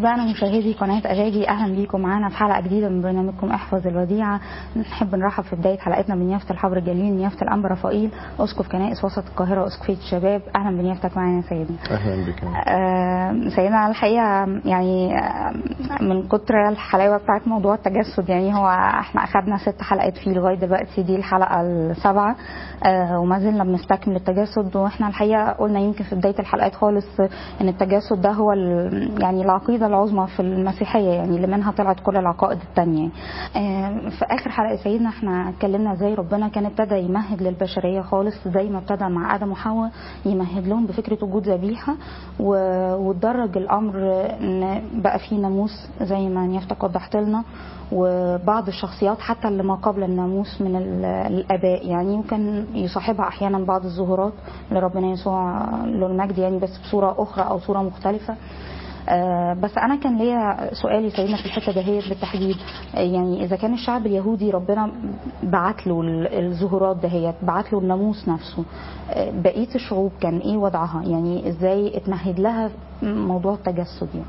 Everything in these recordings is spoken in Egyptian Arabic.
أحبائنا مشاهدي قناة أجاجي أهلا بيكم معانا في حلقة جديدة من برنامجكم احفظ الوديعة نحب نرحب في بداية حلقتنا بنيافة الحبر الجليل نيافة الأنبا رفائيل أسقف كنائس وسط القاهرة وأسقفية الشباب أهلا بنيافتك معانا يا سيدنا اهلا بك آه سيدنا الحقيقة يعني آه، من كتر الحلاوة بتاعت موضوع التجسد يعني هو احنا أخدنا ست حلقات فيه لغاية دلوقتي دي الحلقة السابعة آه وما زلنا بنستكمل التجسد واحنا الحقيقة قلنا يمكن في بداية الحلقات خالص ان التجسد ده هو ال- يعني العقيدة العظمى في المسيحية يعني اللي منها طلعت كل العقائد التانية آه في آخر حلقة سيدنا احنا اتكلمنا ازاي ربنا كان ابتدى يمهد للبشرية خالص زي ما ابتدى مع آدم وحواء يمهد لهم بفكرة وجود ذبيحة و- وتدرج الأمر ان بقى في ناموس زي ما نيافتك وضحت لنا وبعض الشخصيات حتى اللي ما قبل الناموس من ال- الآباء يعني وكان يصاحبها أحيانا بعض الظهورات لربنا يسوع له المجد يعني بس بصورة أخرى أو صورة مختلفة آه، بس انا كان ليا سؤالي سيدنا في الحته دهيت بالتحديد آه، يعني اذا كان الشعب اليهودي ربنا بعت له ال- الظهورات دهيت بعت له الناموس نفسه آه، بقيه الشعوب كان ايه وضعها يعني ازاي اتمهد لها موضوع التجسد يعني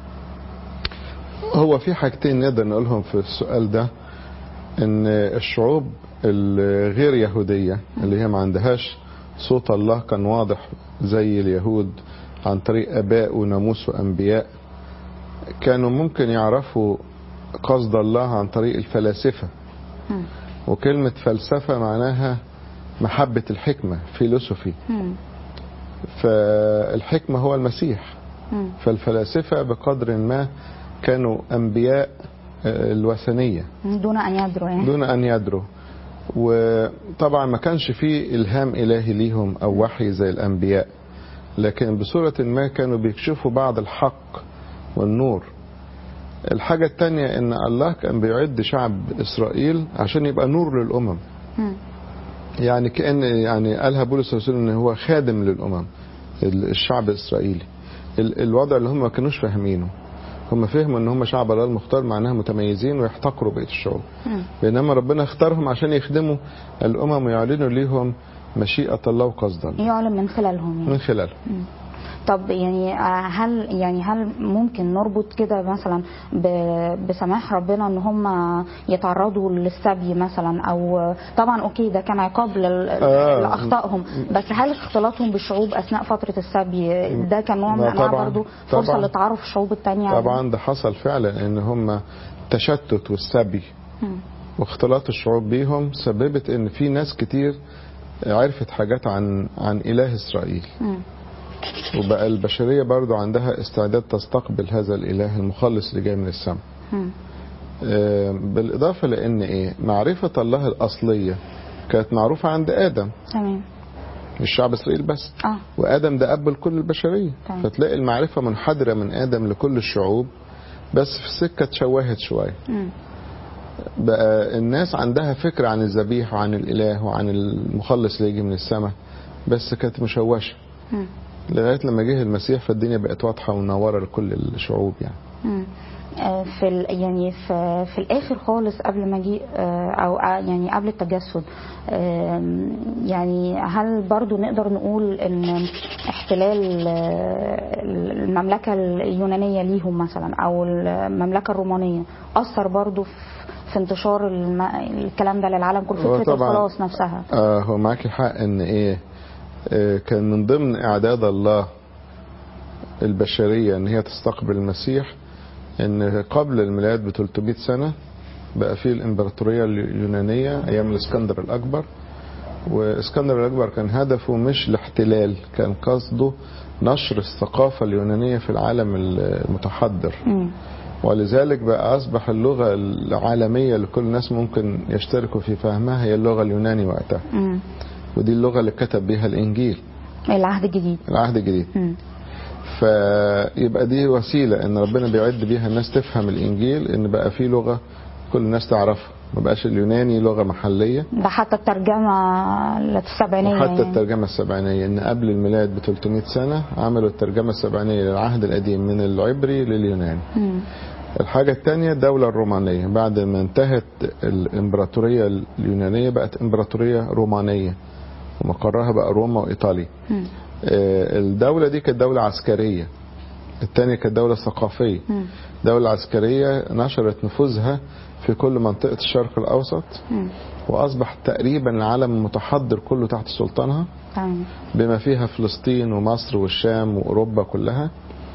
هو في حاجتين نقدر نقولهم في السؤال ده ان الشعوب الغير يهودية اللي هي ما عندهاش صوت الله كان واضح زي اليهود عن طريق اباء وناموس وانبياء كانوا ممكن يعرفوا قصد الله عن طريق الفلاسفة مم. وكلمة فلسفة معناها محبة الحكمة فيلوسوفي مم. فالحكمة هو المسيح مم. فالفلاسفة بقدر ما كانوا أنبياء آه، الوثنية دون ان يدروا يعني دون أن يدروا وطبعا ما كانش فيه إلهام إلهي ليهم أو وحي زي الأنبياء لكن بصورة ما كانوا بيكشفوا بعض الحق والنور الحاجة التانية إن الله كان بيعد شعب إسرائيل عشان يبقى نور للأمم مم. يعني كأن يعني قالها بولس الرسول إن هو خادم للأمم ال- الشعب الإسرائيلي ال- الوضع اللي هم ما كانوش فاهمينه هم فهموا ان هم شعب الله المختار معناها متميزين ويحتقروا بقيه الشعوب مم. بينما ربنا اختارهم عشان يخدموا الامم ويعلنوا ليهم مشيئه الله وقصد الله يعلن من خلالهم يعني من خلالهم طب يعني آه، هل يعني هل ممكن نربط كده مثلا ب- بسماح ربنا ان هم يتعرضوا للسبي مثلا او طبعا اوكي ده كان عقاب لل- آه. لاخطائهم بس هل اختلاطهم بالشعوب اثناء فتره السبي ده كان نوع من لا انواع طبعاً. برضه فرصه طبعاً. لتعرف الشعوب الثانيه طبعا ده حصل فعلا ان هم التشتت والسبي واختلاط الشعوب بيهم سببت ان في ناس كتير عرفت حاجات عن عن اله اسرائيل وبقى البشريه برضو عندها استعداد تستقبل هذا الاله المخلص اللي جاي من السماء آه، بالاضافه لان ايه معرفه الله الاصليه كانت معروفه عند ادم تمام مش شعب اسرائيل بس اه وادم ده اب لكل البشريه تمام. فتلاقي المعرفه منحدره من ادم لكل الشعوب بس في سكه اتشوهت شويه مم. بقى الناس عندها فكره عن الذبيح وعن الاله وعن المخلص اللي يجي من السماء بس كانت مشوشه مم. لغايه لما جه المسيح فالدنيا بقت واضحه ومنوره لكل الشعوب يعني مم. آه، في ال- يعني في في الاخر خالص قبل ما اجي آه، او آه، يعني قبل التجسد آم، يعني هل برضو نقدر نقول ان احتلال آه، المملكه اليونانيه ليهم مثلا او المملكه الرومانيه اثر برضو في في انتشار الم... الكلام ده للعالم كله هو فكره طبعاً- الخلاص نفسها آه هو معاكي حق ان ايه آه كان من ضمن اعداد الله البشريه ان هي تستقبل المسيح ان قبل الميلاد ب 300 سنه بقى في الامبراطوريه اليونانيه ايام الاسكندر الاكبر واسكندر الاكبر كان هدفه مش الاحتلال كان قصده نشر الثقافه اليونانيه في العالم المتحضر مم. ولذلك بقى أصبح اللغة العالمية اللي كل الناس ممكن يشتركوا في فهمها هي اللغة اليوناني وقتها مم. ودي اللغة اللي كتب بها الإنجيل العهد الجديد العهد الجديد مم. فيبقى دي وسيلة إن ربنا بيعد بيها الناس تفهم الإنجيل إن بقى في لغة كل الناس تعرفها ما بقاش اليوناني لغة محلية ده حتى الترجمه السبعينيه وحتى يعني. الترجمة السبعينية إن قبل الميلاد ب 300 سنة عملوا الترجمة السبعينية للعهد القديم من العبري لليوناني مم. الحاجة الثانية الدولة الرومانية بعد ما انتهت الإمبراطورية اليونانية بقت إمبراطورية رومانية ومقرها بقى روما وإيطاليا مم. آه، الدولة دي كانت دولة عسكرية الثانية كانت دولة ثقافية مم. دولة عسكرية نشرت نفوذها في كل منطقة الشرق الأوسط مم. وأصبح تقريبا العالم المتحضر كله تحت سلطانها تمام بما فيها فلسطين ومصر والشام وأوروبا كلها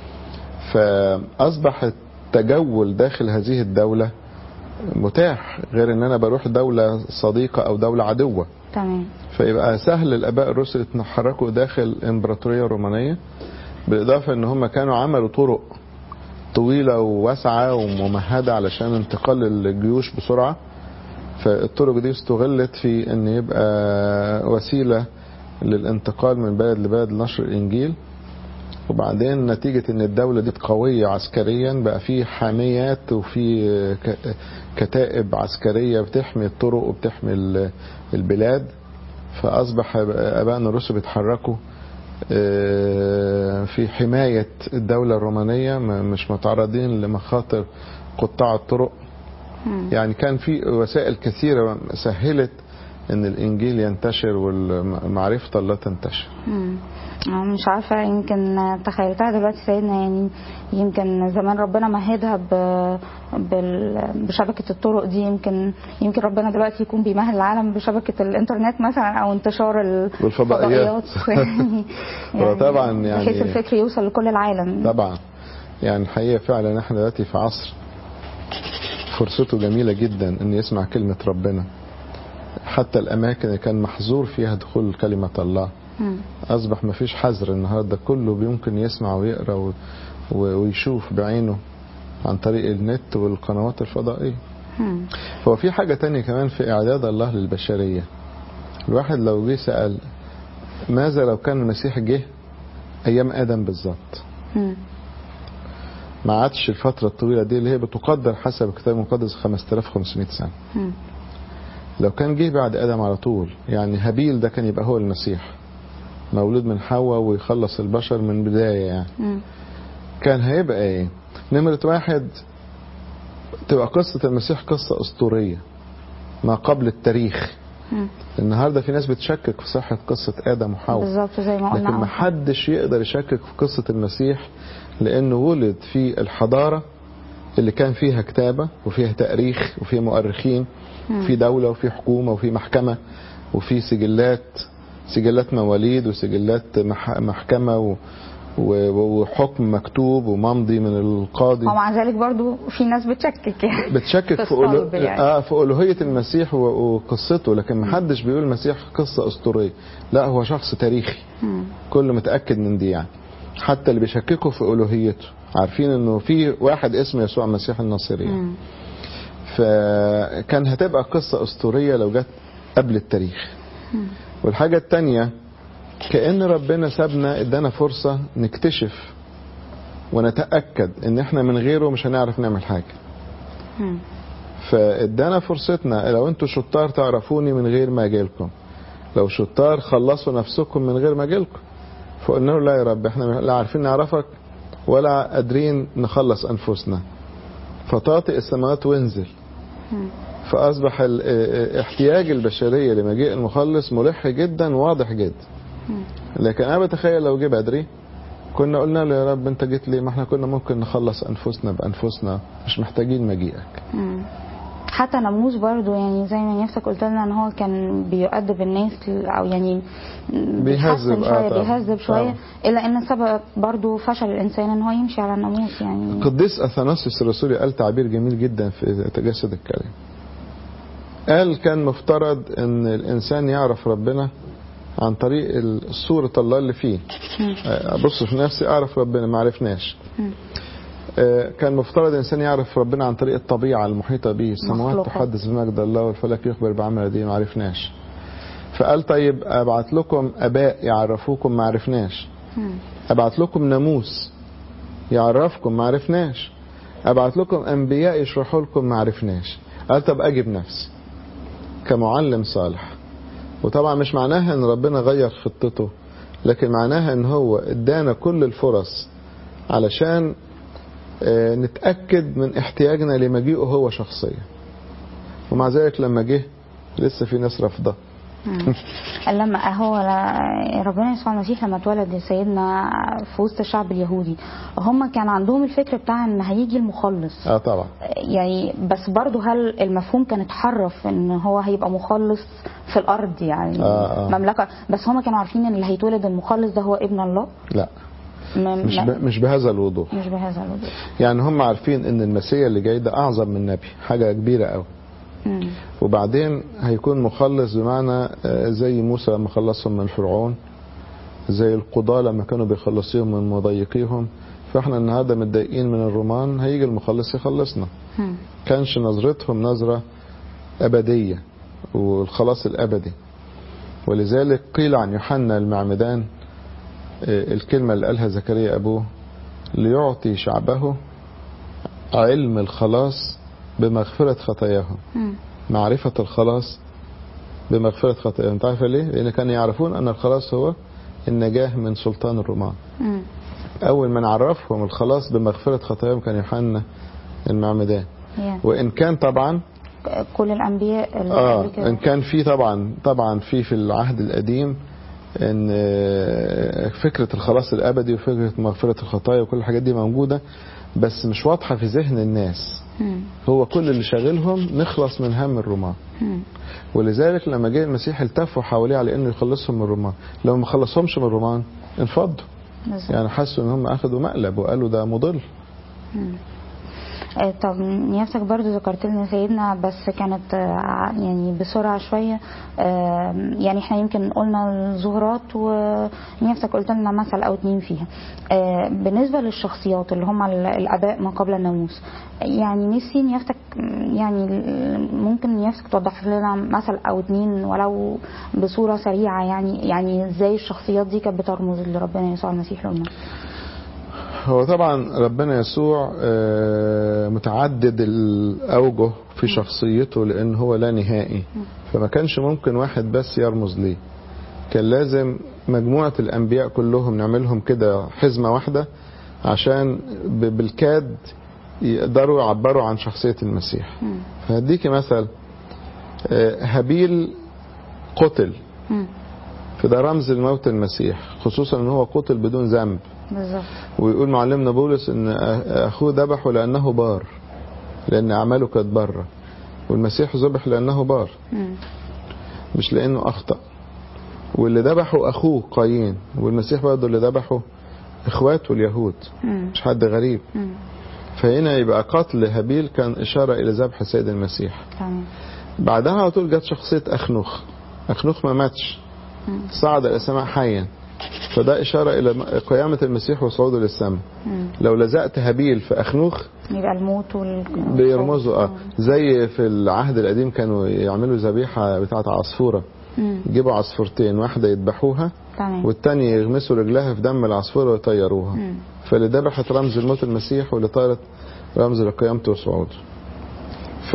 فأصبح التجول داخل هذه الدولة متاح غير ان انا بروح دولة صديقة او دولة عدوة تمام فيبقى سهل الاباء الرسل يتحركوا داخل الامبراطورية الرومانية بالاضافة ان هم كانوا عملوا طرق طويلة وواسعة وممهدة علشان انتقال الجيوش بسرعة فالطرق دي استغلت في ان يبقى وسيلة للانتقال من بلد لبلد لنشر الانجيل وبعدين نتيجة ان الدولة دي قوية عسكريا بقى في حاميات وفي ك- كتائب عسكرية بتحمي الطرق وبتحمي ال- البلاد فأصبح أبائنا الرسل بيتحركوا آه، في حماية الدولة الرومانية ما- مش متعرضين لمخاطر قطاع الطرق مم. يعني كان في وسائل كثيرة سهلت ان الانجيل ينتشر ومعرفة الله تنتشر مم. أنا مش عارفة يمكن تخيلتها دلوقتي سيدنا يعني يمكن زمان ربنا مهدها ب... بال... بشبكة الطرق دي يمكن يمكن ربنا دلوقتي يكون بيمهد العالم بشبكة الإنترنت مثلا أو انتشار ال- والفضائيات. يعني هو طبعاً يعني- بحيث الفكر يوصل لكل العالم طبعا يعني الحقيقة فعلا احنا دلوقتي في عصر فرصته جميلة جدا ان يسمع كلمة ربنا حتى الاماكن اللي كان محظور فيها دخول كلمة الله مم. اصبح ما فيش حظر النهاردة كله يمكن يسمع ويقرأ و- و- ويشوف بعينه عن طريق النت والقنوات الفضائية مم. هو في حاجة تانية كمان في إعداد الله للبشرية الواحد لو جه سأل ماذا لو كان المسيح جه أيام آدم بالظبط مم. ما عادش الفترة الطويلة دي اللي هي بتقدر حسب الكتاب المقدس 5500 سنة مم. لو كان جه بعد آدم على طول يعني هابيل ده كان يبقى هو المسيح مولود من حواء ويخلص البشر من بداية يعني مم. كان هيبقى ايه نمرة واحد تبقى قصة المسيح قصة أسطورية ما قبل التاريخ مم. النهاردة في ناس بتشكك في صحة قصة آدم وحواء بالظبط زي ما لكن قلنا ما حدش يقدر يشكك في قصة المسيح لأنه ولد في الحضارة اللي كان فيها كتابة وفيها تاريخ وفيها مؤرخين مم. في دولة وفي حكومة وفي محكمة وفي سجلات سجلات مواليد وسجلات مح- محكمة و و- وحكم مكتوب وممضي من القاضي ومع ذلك برضو في ناس بتشكك يعني بتشكك في في ألو... الصلب يعني. اه في الوهيه المسيح و... وقصته لكن ما حدش بيقول المسيح قصه اسطوريه لا هو شخص تاريخي مم. كل متاكد من دي يعني حتى اللي بيشككوا في الوهيته عارفين انه في واحد اسمه يسوع المسيح الناصري يعني. مم. فكان هتبقى قصه اسطوريه لو جت قبل التاريخ والحاجه الثانيه كأن ربنا سابنا ادانا فرصة نكتشف ونتأكد ان احنا من غيره مش هنعرف نعمل حاجة مم. فادانا فرصتنا لو انتوا شطار تعرفوني من غير ما اجيلكم لو شطار خلصوا نفسكم من غير ما اجيلكم فقلنا له لا يا رب احنا لا عارفين نعرفك ولا قادرين نخلص انفسنا فطاطئ السماوات وانزل مم. فاصبح ال- اه- احتياج البشريه لمجيء المخلص ملح جدا واضح جدا مم. لكن انا بتخيل لو جه بدري كنا قلنا له يا رب انت جيت ليه ما احنا كنا ممكن نخلص انفسنا بانفسنا مش محتاجين مجيئك مم. حتى ناموس برضو يعني زي ما نفسك قلت لنا ان هو كان بيؤدب الناس ل- او يعني بيحسن آه شويه طبعا. بيهذب شويه طبعا. الا ان سبب برضو فشل الانسان ان هو يمشي على الناموس يعني القديس اثناسيوس الرسولي قال تعبير جميل جدا في تجسد الكلام قال كان مفترض ان الانسان يعرف ربنا عن طريق ال- صورة الله اللي فيه مم. ابص في نفسي اعرف ربنا ما عرفناش مم. آه، كان مفترض الانسان يعرف ربنا عن طريق الطبيعه المحيطه به السماوات مخلوقات. تحدث بمجد الله والفلك يخبر بعمل دي ما عرفناش فقال طيب ابعت لكم اباء يعرفوكم ما عرفناش مم. ابعت لكم ناموس يعرفكم ما عرفناش ابعت لكم انبياء يشرحوا لكم ما عرفناش قال طب اجي بنفسي كمعلم صالح وطبعا مش معناها ان ربنا غير خطته لكن معناها ان هو ادانا كل الفرص علشان آه، نتأكد من احتياجنا لمجيئه هو شخصيا ومع ذلك لما جه لسه في ناس رافضة مم. لما هو ل- ربنا يسوع المسيح لما اتولد سيدنا في وسط الشعب اليهودي هم كان عندهم الفكر بتاع ان هيجي المخلص اه طبعا يعني بس برضه هل المفهوم كان اتحرف ان هو هيبقى مخلص في الارض يعني آه، آه. مملكه بس هم كانوا عارفين ان اللي هيتولد المخلص ده هو ابن الله لا م- مش م- ب... مش بهذا الوضوح مش بهذا الوضوح يعني هم عارفين ان المسيح اللي جاي ده اعظم من نبي حاجه كبيره قوي مم. وبعدين هيكون مخلص بمعنى آه، زي موسى لما خلصهم من فرعون زي القضاة لما كانوا بيخلصيهم من مضايقيهم فاحنا النهارده متضايقين من الرومان هيجي المخلص يخلصنا مم. كانش نظرتهم نظرة أبدية والخلاص الأبدي ولذلك قيل عن يوحنا المعمدان آه، الكلمة اللي قالها زكريا أبوه ليعطي شعبه علم الخلاص بمغفرة خطاياهم مم. معرفة الخلاص بمغفرة خطاياهم انت عارفة ليه؟ لأن كانوا يعرفون أن الخلاص هو النجاة من سلطان الرومان مم. أول من عرفهم الخلاص بمغفرة خطاياهم كان يوحنا المعمدان يعني وإن كان طبعا كل الانبياء اللي اه قبل كده. ان كان في طبعا طبعا في في العهد القديم ان آه، فكره الخلاص الابدي وفكره مغفره الخطايا وكل الحاجات دي موجوده بس مش واضحه في ذهن الناس مم. هو كل اللي شاغلهم نخلص من هم الرومان مم. ولذلك لما جه المسيح التفوا حواليه على انه يخلصهم من الرومان لو ما خلصهمش من الرومان انفضوا بالظبط. يعني حسوا ان هم اخذوا مقلب وقالوا ده مضل آه، طب نيافتك برضو ذكرت لنا سيدنا بس كانت آه، ع- يعني بسرعة شوية آه، يعني احنا يمكن قلنا الظهورات ونيافتك قلت لنا مثل او اتنين فيها آه، بالنسبة للشخصيات اللي هم ال- الاباء ما قبل الناموس يعني نفسي نيافتك م، يعني ال- ممكن نيافتك توضح لنا مثل او اتنين ولو بصورة سريعة يعني يعني ازاي الشخصيات دي كانت بترمز لربنا يسوع المسيح لنا هو طبعا ربنا يسوع آه، متعدد الأوجه في شخصيته لأن هو لا نهائي فما كانش ممكن واحد بس يرمز ليه كان لازم مجموعة الأنبياء كلهم نعملهم كده حزمة واحدة عشان ب- بالكاد يقدروا يعبروا عن شخصية المسيح مم. فهديكي مثل آه، هابيل قتل مم. فده رمز الموت المسيح خصوصا ان هو قتل بدون ذنب بالظبط ويقول معلمنا بولس ان اخوه ذبحه لانه بار لان اعماله كانت بره والمسيح ذبح لانه بار مم. مش لانه اخطا واللي ذبحه اخوه قايين والمسيح برضه اللي ذبحه اخواته اليهود مم. مش حد غريب مم. فهنا يبقى قتل هابيل كان اشاره الى ذبح السيد المسيح تمام بعدها على طول جت شخصيه اخنوخ اخنوخ ما ماتش مم. صعد الى السماء حيا فده اشاره الى قيامه المسيح وصعوده للسماء مم. لو لزقت هابيل في اخنوخ يبقى الموت وال بيرمزوا اه زي في العهد القديم كانوا يعملوا ذبيحه بتاعه عصفوره مم. يجيبوا عصفورتين واحده يذبحوها تمام والتانية يغمسوا رجلها في دم العصفوره ويطيروها مم. فاللي ذبحت رمز الموت المسيح واللي طارت رمز لقيامته وصعوده ف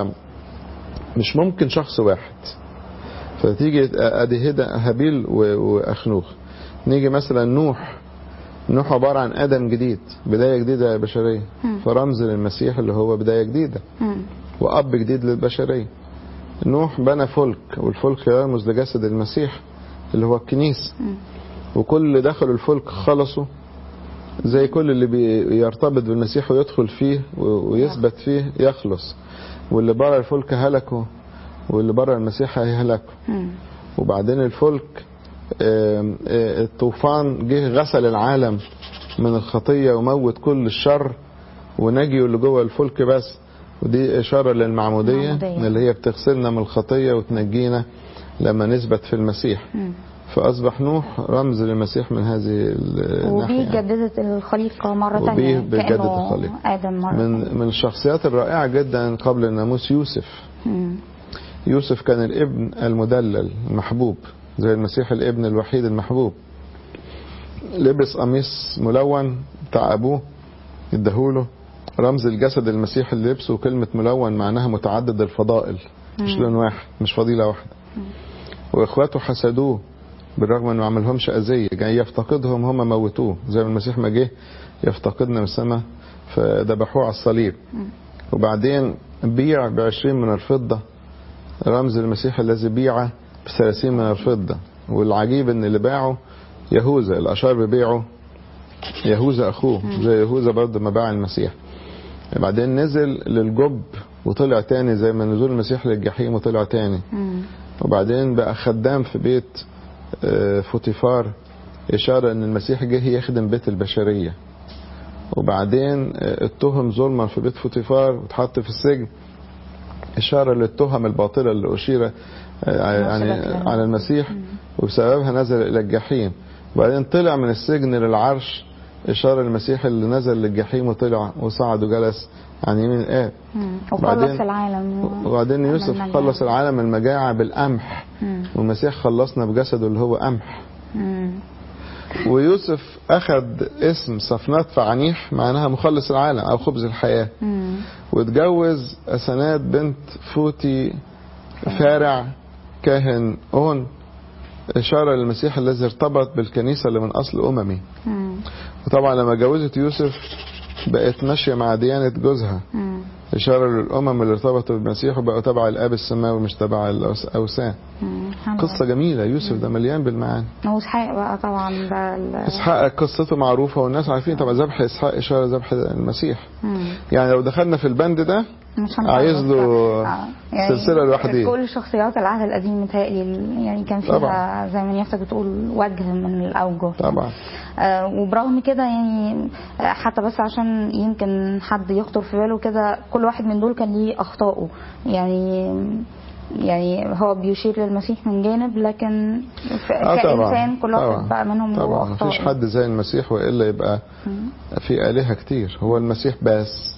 مش ممكن شخص واحد فتيجي ادي هدا هابيل و- واخنوخ نيجي مثلا نوح نوح عبارة عن آدم جديد بداية جديدة بشرية مم. فرمز للمسيح اللي هو بداية جديدة مم. وأب جديد للبشرية نوح بنى فلك والفلك يرمز لجسد المسيح اللي هو الكنيسة مم. وكل اللي دخلوا الفلك خلصوا زي كل اللي بيرتبط بالمسيح ويدخل فيه و- ويثبت فيه يخلص واللي بره الفلك هلكوا واللي بره المسيح هيهلكوا مم. وبعدين الفلك آم، آه، الطوفان جه غسل العالم من الخطية وموت كل الشر ونجي اللي جوه الفلك بس ودي إشارة للمعمودية المعمودية. اللي هي بتغسلنا من الخطية وتنجينا لما نثبت في المسيح مم. فأصبح نوح رمز للمسيح من هذه الناحية وبيه يعني. جددت الخليقة مرة وبيه تانية بيجدد كأنه الخليقة. آدم مرة من من الشخصيات الرائعة جدا قبل الناموس يوسف مم. يوسف كان الابن المدلل المحبوب زي المسيح الابن الوحيد المحبوب لبس قميص ملون بتاع ابوه اداهوله رمز الجسد المسيح اللي لبسه وكلمة ملون معناها متعدد الفضائل مش مم. لون واحد مش فضيلة واحدة واخواته حسدوه بالرغم انه ما عملهمش اذية جاي يفتقدهم هم موتوه زي ما المسيح ما جه يفتقدنا من السماء فذبحوه على الصليب مم. وبعدين بيع بعشرين من الفضة رمز المسيح الذي بيع بثلاثين من الفضة والعجيب ان اللي باعه يهوذا الاشار ببيعه يهوذا اخوه زي يهوذا برضه ما باع المسيح بعدين نزل للجب وطلع تاني زي ما نزول المسيح للجحيم وطلع تاني مم. وبعدين بقى خدام في بيت آه، فوتيفار إشارة إن المسيح جه يخدم بيت البشرية وبعدين آه، اتهم ظلما في بيت فوتيفار واتحط في السجن إشارة للتهم الباطلة اللي أشير آه، يعني نسبت له. على المسيح وبسببها نزل إلى الجحيم وبعدين طلع من السجن للعرش إشارة للمسيح اللي نزل للجحيم وطلع وصعد وجلس عن يمين الآب مم. وبعدين- وخلص العالم و- وبعدين يوسف عملنا خلص العالم. العالم المجاعة بالقمح مم. والمسيح خلصنا بجسده اللي هو قمح مم. ويوسف أخذ اسم صفنات فعنيح معناها مخلص العالم أو خبز الحياة مم. واتجوز أسنات بنت فوتي فارع كاهن أون إشارة للمسيح الذي ارتبط بالكنيسة اللي من أصل أممي مم. وطبعا لما جوزت يوسف بقت ماشية مع ديانة جوزها مم. إشارة للأمم اللي ارتبطوا بالمسيح وبقوا تبع الآب السماوي مش تبع الأوثان مم. الحمد قصة جميلة يوسف ده مليان بالمعاني لله. واسحاق بقى طبعا ده ال- إسحاق قصته معروفة والناس عارفين طبعا ذبح إسحاق إشارة ذبح المسيح مم. يعني لو دخلنا في البند ده مش هنخلص. عايز له آه. سلسلة لوحديه. كل شخصيات العهد القديم متهيألي يعني كان فيها طبعا. زي ما نفسك بتقول وجه من الأوجه طبعا آه وبرغم كده يعني آه، حتى بس عشان يمكن حد يخطر في باله كده كل واحد من دول كان ليه أخطائه يعني يعني هو بيشير للمسيح من جانب لكن ف- آه كإنسان كل واحد طبعا بقى منهم له طبعا أخطاء مفيش حد زي المسيح وإلا يبقى في آلهة كتير هو المسيح بس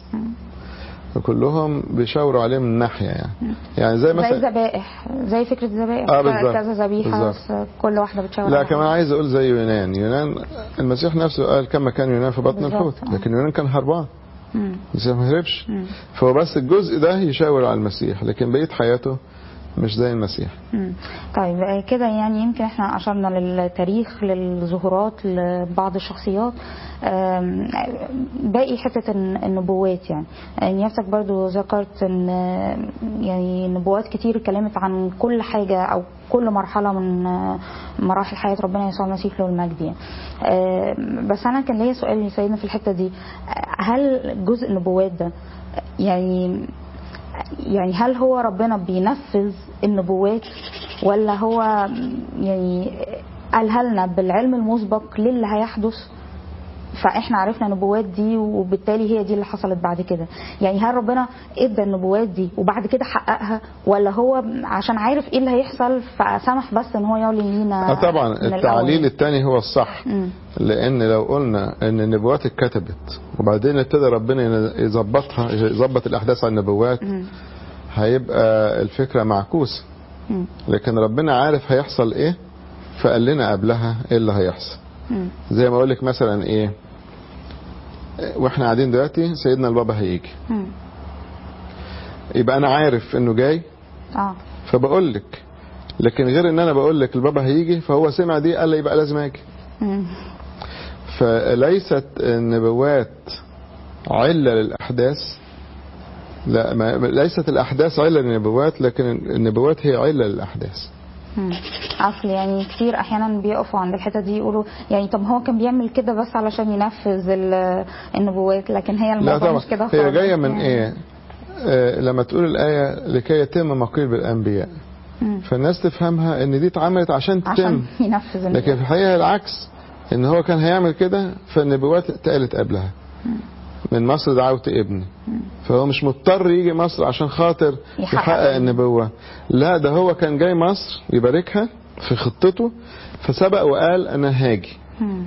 فكلهم بيشاوروا عليه من ناحية يعني يعني زي زي مثلا ذبائح زي فكرة ذبائح آه، بالظبط. كذا ذبيحة بالظبط. بس كل واحدة بتشاور لا على كمان عايز اقول زي يونان يونان المسيح نفسه قال كما كان يونان في بطن بالظبط، الحوت آه. لكن يونان كان هربان مم. المسيح ما هربش مم. فهو بس الجزء ده يشاور على المسيح لكن بقية حياته مش زي المسيح مم. طيب آه، كده يعني يمكن احنا اشرنا للتاريخ للظهورات لبعض الشخصيات آم، باقي حته الن- النبوات يعني يعني نفسك برضو ذكرت ان آه، يعني نبوات كتير اتكلمت عن كل حاجه او كل مرحله من آه، مراحل حياه ربنا يسوع المسيح له المجد يعني آم، بس انا كان ليا سؤال يا سيدنا في الحته دي آه، هل جزء النبوات ده يعني يعني هل هو ربنا بينفذ النبوات ولا هو يعني قالها لنا بالعلم المسبق للي هيحدث فاحنا عرفنا النبوات دي وبالتالي هي دي اللي حصلت بعد كده يعني هل ربنا ادى النبوات دي وبعد كده حققها ولا هو عشان عارف ايه اللي هيحصل فسمح بس ان هو يعلن لينا اه طبعا من التعليل الأول؟ الثاني هو الصح مم. لان لو قلنا ان النبوات اتكتبت وبعدين ابتدى ربنا يظبطها يظبط الاحداث على النبوات مم. هيبقى الفكره معكوسه مم. لكن ربنا عارف هيحصل ايه فقال لنا قبلها ايه اللي هيحصل مم. زي ما اقول لك مثلا ايه واحنا قاعدين دلوقتي سيدنا البابا هيجي مم. يبقى انا عارف انه جاي اه فبقول لك لكن غير ان انا بقول لك البابا هيجي فهو سمع دي قال لي يبقى لازم اجي مم. فليست النبوات علة للأحداث لا ما ليست الأحداث علة للنبوات لكن النبوات هي علة للأحداث مم. اصل يعني كتير احيانا بيقفوا عند الحته دي يقولوا يعني طب هو كان بيعمل كده بس علشان ينفذ ال- النبوات لكن هي لا الموضوع طبعا مش كده هي خالص جاية من يعني. إيه آه لما تقول الآية لكي يتم ما قيل بالأنبياء مم. فالناس تفهمها إن دي اتعملت عشان تتم عشان ينفذ لكن النبوات في الحقيقة العكس إن هو كان هيعمل كده فالنبوات اتقالت قبلها من مصر دعوت ابني فهو مش مضطر يجي مصر عشان خاطر يحقق يحقق النبوة لا ده هو كان جاي مصر يباركها في خطته فسبق وقال انا هاجي مم.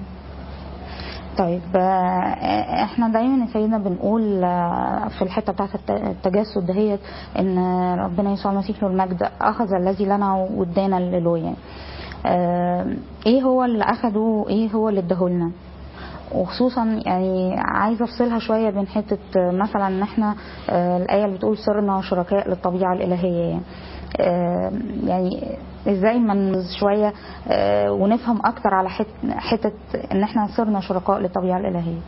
طيب آه، احنا دايما يا سيدنا بنقول آه، في الحته بتاعت الت- التجسد دهيت ان ربنا يسوع المسيح له المجد اخذ الذي لنا وادانا اللي له يعني آه، ايه هو اللي اخده وايه هو اللي اداهولنا وخصوصا يعني عايزه افصلها شويه بين حته آه، مثلا ان احنا آه، الايه اللي بتقول صرنا شركاء للطبيعه الالهيه يعني آه، يعني ازاي ما نركز شويه آه، ونفهم اكتر على حت- حته ان احنا صرنا شركاء للطبيعه الالهيه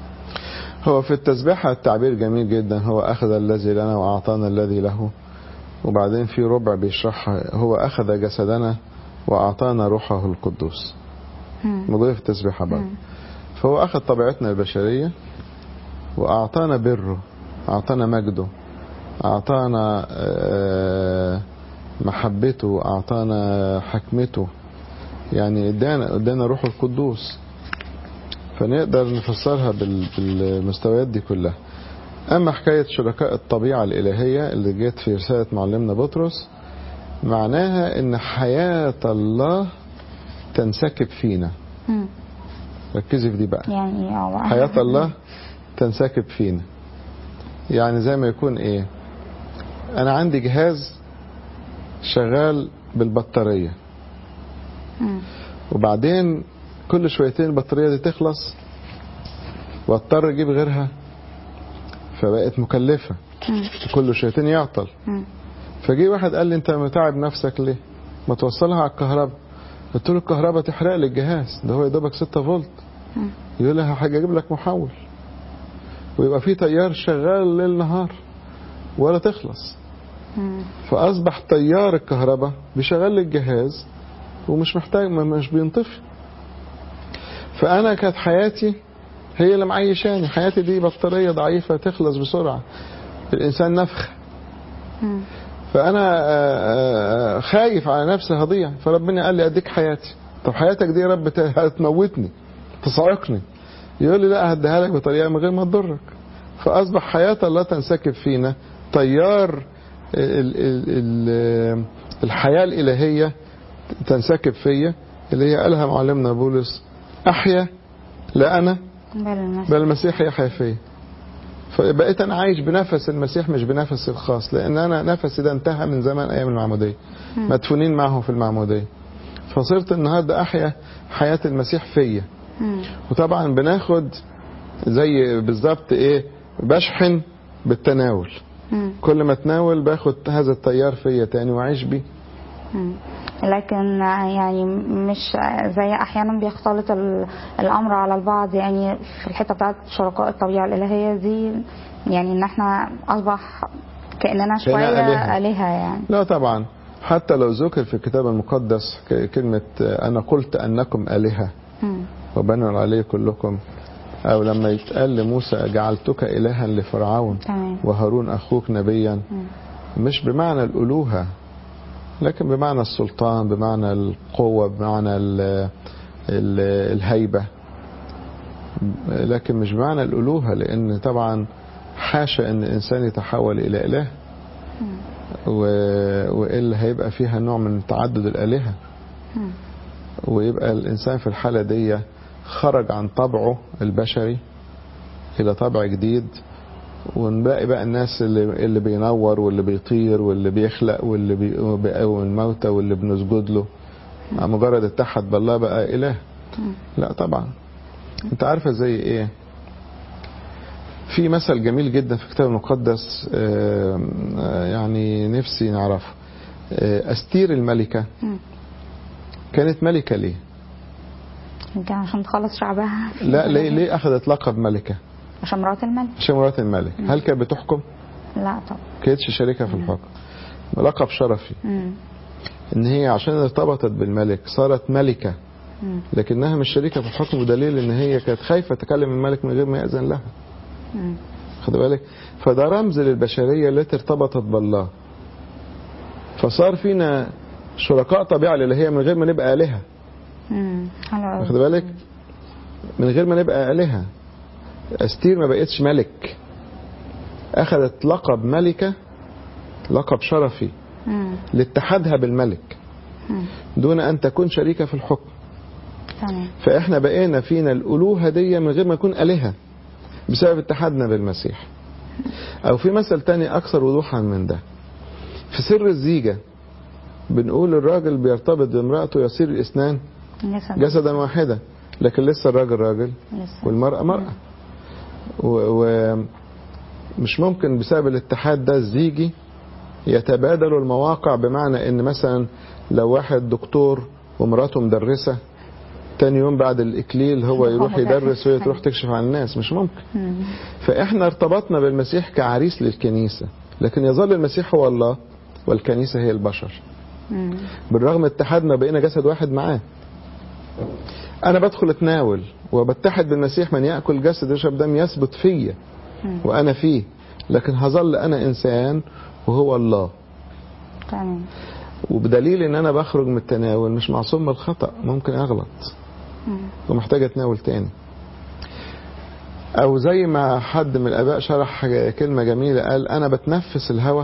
هو في التسبيحة التعبير جميل جدا هو اخذ الذي لنا واعطانا الذي له وبعدين في ربع بيشرحها هو أخذ جسدنا وأعطانا روحه القدوس مم. موجودة في التسبيحة برضه مم. فهو أخذ طبيعتنا البشرية وأعطانا بره أعطانا مجده أعطانا آه، محبته أعطانا حكمته يعني ادانا ادانا روح القدوس فنقدر نفسرها بال- بالمستويات دي كلها أما حكاية شركاء الطبيعة الإلهية اللي جت في رسالة معلمنا بطرس معناها إن حياة الله تنسكب فينا مم. ركزي في دي بقى يعني اه حياة الله تنسكب فينا يعني زي ما يكون ايه انا عندي جهاز شغال بالبطارية مم. وبعدين كل شويتين البطارية دي تخلص واضطر اجيب غيرها فبقت مكلفة مم. كل شويتين يعطل مم. فجي واحد قال لي انت متعب نفسك ليه ما توصلها على الكهرباء قلت له الكهرباء تحرق لي الجهاز ده هو يا دوبك 6 فولت مم. يقول لها حاجة اجيب لك محول ويبقى في تيار شغال ليل نهار ولا تخلص مم. فاصبح تيار الكهرباء بيشغل لي الجهاز ومش محتاج ما- مش بينطفي فانا كانت حياتي هي اللي معيشاني حياتي دي بطارية ضعيفة تخلص بسرعة الانسان نفخ مم. فانا آه، آه، خايف على نفسي هضيع فربنا قال لي اديك حياتي طب حياتك دي يا رب ت- هتموتني تصعقني يقول لي لا هديها لك بطريقه من غير ما تضرك فاصبح حياه الله تنسكب فينا تيار ال ال ال الحياه الالهيه تنسكب فيا اللي هي قالها معلمنا بولس احيا لا انا بل المسيح. بل المسيح يحيا فيا فبقيت انا عايش بنفس المسيح مش بنفسي الخاص لان انا نفسي ده انتهى من زمان ايام المعموديه مم. مدفونين معه في المعموديه فصرت النهارده احيا حياه المسيح فيا مم. وطبعا بناخد زي بالظبط ايه بشحن بالتناول مم. كل ما اتناول باخد هذا التيار فيا تاني واعيش بيه مم. لكن يعني مش زي احيانا بيختلط ال- الامر على البعض يعني في الحته بتاعت شركاء الطبيعه الالهيه دي يعني ان احنا اصبح كاننا شويه آلهة. الهه يعني لا طبعا حتى لو ذكر في الكتاب المقدس ك- كلمة أنا قلت أنكم آلهة مم. وبنوا عليه كلكم أو لما يتقال لموسى جعلتك إلها لفرعون تمام وهارون أخوك نبيا مم. مش بمعنى الألوهة لكن بمعنى السلطان بمعنى القوة بمعنى ال ال الهيبة لكن مش بمعنى الألوهة لأن طبعا حاشا أن الإنسان يتحول إلى إله مم. و- وإلا هيبقى فيها نوع من تعدد الآلهة مم. ويبقى الإنسان في الحالة دي خرج عن طبعه البشري إلى طبع جديد ونلاقي بقى الناس اللي, اللي بينور واللي بيطير واللي بيخلق واللي بي- بيقوم الموتى واللي بنسجد له مجرد اتحد بالله بقى إله مم. لا طبعا انت عارفة زي ايه في مثل جميل جدا في الكتاب المقدس آه، آه، يعني نفسي نعرفه آه، أستير الملكة مم. كانت ملكة ليه يمكن عشان تخلص شعبها لا ليه, ليه أخذت لقب ملكة عشان مرات الملك عشان مرات الملك هل كانت بتحكم لا طبعا كانتش شريكة في الحكم لقب شرفي مم. ان هي عشان ارتبطت بالملك صارت ملكة مم. لكنها مش شريكة في الحكم بدليل ان هي كانت خايفة تكلم الملك من غير ما يأذن لها مم. خد بالك فده رمز للبشرية التي ارتبطت بالله فصار فينا شركاء طبيعة الإلهية من غير ما نبقى آلهة مم. حلو أوي. واخد بالك من غير ما نبقى آلهة أستير ما بقتش ملك أخذت لقب ملكة لقب شرفي مم. لاتحادها بالملك مم. دون أن تكون شريكة في الحكم تمام فإحنا بقينا فينا الألوهة دي من غير ما نكون آلهة بسبب اتحادنا بالمسيح أو في مثل تاني أكثر وضوحا من ده في سر الزيجة بنقول الراجل بيرتبط بامرأته يصير الإثنان جسد جسدا واحدا لكن لسه الراجل راجل لسه والمرأة مرأة ومش ممكن بسبب الاتحاد ده الزيجي يتبادلوا المواقع بمعنى ان مثلا لو واحد دكتور ومراته مدرسة تاني يوم بعد الإكليل هو يروح يدرس وهي تروح تكشف عن الناس مش ممكن مم. فإحنا ارتبطنا بالمسيح كعريس للكنيسة لكن يظل المسيح هو الله والكنيسة هي البشر مم. بالرغم اتحادنا بقينا جسد واحد معاه انا بدخل اتناول وبتحد بالمسيح من ياكل جسد يشرب دم يثبت فيا مم. وانا فيه لكن هظل انا انسان وهو الله تمام وبدليل ان انا بخرج من التناول مش معصوم من الخطا ممكن اغلط مم. ومحتاج اتناول تاني او زي ما حد من الاباء شرح كلمه جميله قال انا بتنفس الهواء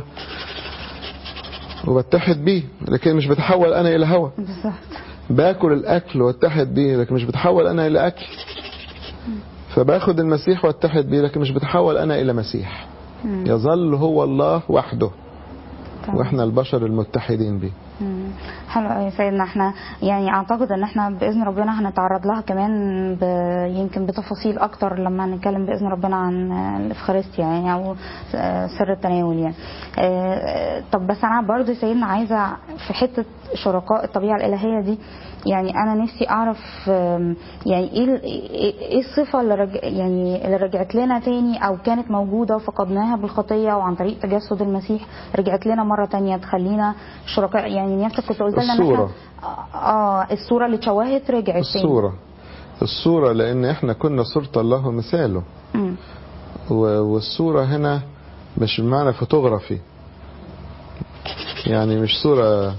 وبتحد بيه لكن مش بتحول انا الى هواء بالظبط باكل الاكل واتحد بيه لكن مش بتحول انا الى اكل فباخد المسيح واتحد بيه لكن مش بتحول انا الى مسيح مم. يظل هو الله وحده تمام. واحنا البشر المتحدين بيه مم. حلو قوي يا سيدنا احنا يعني اعتقد ان احنا باذن ربنا هنتعرض لها كمان ب... يمكن بتفاصيل اكتر لما نتكلم باذن ربنا عن الافخارستيا يعني او سر التناول يعني اه، طب بس انا برضو يا سيدنا عايزه في حته شركاء الطبيعه الالهيه دي يعني انا نفسي اعرف ام، يعني ايه ال- ايه إيه الصفه اللي رج... يعني اللي رجعت لنا تاني او كانت موجوده وفقدناها بالخطيه وعن طريق تجسد المسيح رجعت لنا مره تانية تخلينا شركاء يعني نفسك كنت قلت لنا إن الصورة. إحنا- اه الصوره اللي اتشوهت رجعت تاني الصورة الصورة لأن إحنا كنا صورة الله ومثاله مم. و- والصورة هنا مش بمعنى فوتوغرافي يعني مش صورة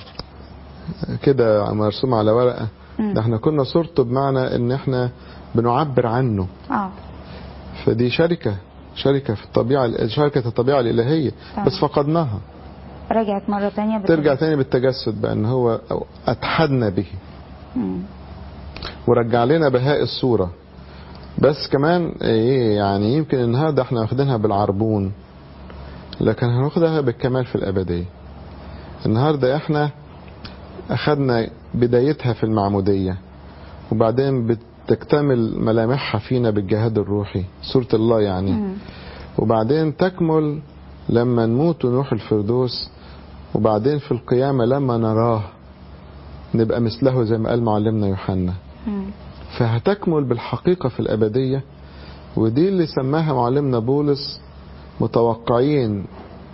كده مرسومة على ورقة مم. ده احنا كنا صورته بمعنى ان احنا بنعبر عنه اه فدي شركة شركة في الطبيعة شركة الطبيعة الإلهية تمام. بس فقدناها رجعت مره تانية بت- ترجع تاني بالتجسد بأن هو أتحدنا به مم. ورجع لنا بهاء الصورة بس كمان ايه يعني يمكن النهارده احنا واخدينها بالعربون لكن هناخدها بالكمال في الأبدية النهارده احنا أخدنا بدايتها في المعمودية وبعدين بتكتمل ملامحها فينا بالجهاد الروحي صورة الله يعني مم. وبعدين تكمل لما نموت ونروح الفردوس وبعدين في القيامة لما نراه نبقى مثله زي ما قال معلمنا يوحنا مم. فهتكمل بالحقيقة في الأبدية ودي اللي سماها معلمنا بولس متوقعين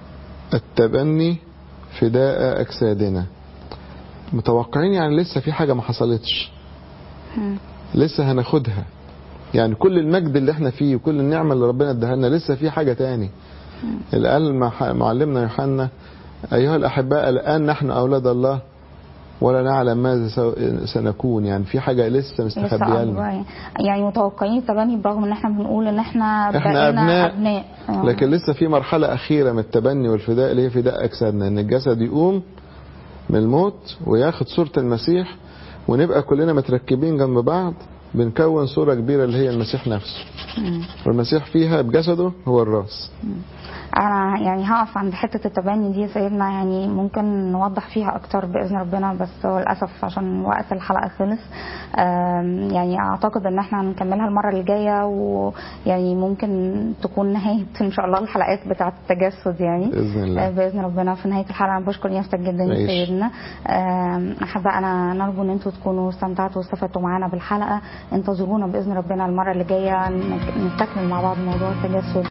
التبني فداء أجسادنا متوقعين يعني لسه في حاجة ما حصلتش مم. لسه هناخدها يعني كل المجد اللي احنا فيه وكل النعمة اللي ربنا اداها لنا لسه في حاجة تاني اللي قال مع- معلمنا يوحنا أيها الأحباء الآن نحن أولاد الله ولا نعلم ماذا سو- سنكون يعني في حاجة لسه لسه مستخبية لنا أكبر. يعني متوقعين التبني برغم ان احنا بنقول ان احنا احنا بقينا أبناء. ابناء آه. لكن لسه في مرحلة أخيرة من التبني والفداء اللي هي فداء أجسادنا إن الجسد يقوم من الموت وياخد صورة المسيح ونبقى كلنا متركبين جنب بعض بنكون صورة كبيرة اللي هي المسيح نفسه مم. والمسيح فيها بجسده هو الراس انا يعني هقف عند حته التبني دي يا سيدنا يعني ممكن نوضح فيها اكتر باذن ربنا بس هو للاسف عشان وقت الحلقه خلص آم، يعني اعتقد ان احنا هنكملها المره اللي جايه ويعني ممكن تكون نهايه ان شاء الله الحلقات بتاعه التجسد يعني بإذن الله. آه، باذن ربنا في نهايه الحلقه انا بشكر نيافتك جدا يا عيش. سيدنا آم، احبائنا نرجو ان انتم تكونوا استمتعتوا واستفدتوا معانا بالحلقه انتظرونا باذن ربنا المره اللي جايه نك- نستكمل مع بعض موضوع التجسد